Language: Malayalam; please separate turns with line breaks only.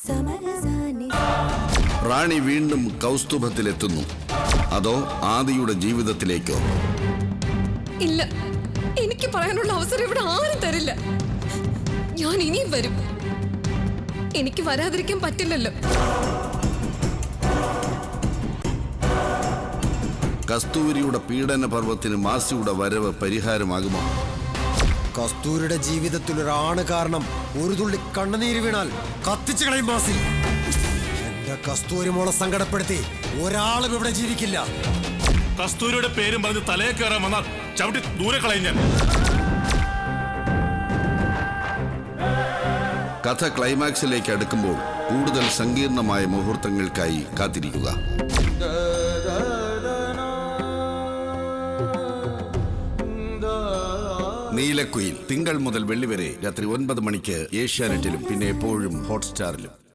സമരസാനി
റാണി വീണ്ടും കൗസ്തുഭത്തിലെത്തുന്നു അതോ ആദിയുടെ ജീവിതത്തിലേക്കോ
ഇല്ല എനിക്ക് പറയാനുള്ള അവസരം ഇവിടെ ആരും തരില്ല ഞാൻ ഇനിയും വരും എനിക്ക് വരാതിരിക്കാൻ പറ്റില്ലല്ലോ
കസ്തൂരിയുടെ പീഡന പർവ്വത്തിന് മാസിയുടെ വരവ് പരിഹാരമാകുമോ
കസ്തൂരിയുടെ ജീവിതത്തിൽ ഒരാണ് കാരണം ഒരു തുള്ളി കണ്ണുനീര് വീണാൽ കത്തിച്ചു കളയും മാസി എന്റെ കസ്തൂരി മോളെ സങ്കടപ്പെടുത്തി ഒരാളും ഇവിടെ ജീവിക്കില്ല
കസ്തൂരിയുടെ പേരും പറഞ്ഞ് തലയെ കയറാൻ വന്നാൽ ചവിട്ടി ദൂരെ കളയും ഞാൻ
കഥ ക്ലൈമാക്സിലേക്ക് അടുക്കുമ്പോൾ കൂടുതൽ സങ്കീർണമായ മുഹൂർത്തങ്ങൾക്കായി കാത്തിരിക്കുക നീലക്കുയിൽ തിങ്കൾ മുതൽ വെള്ളി വരെ രാത്രി ഒൻപത് മണിക്ക് ഏഷ്യാനെറ്റിലും പിന്നെ എപ്പോഴും ഹോട്ട്സ്റ്റാറിലും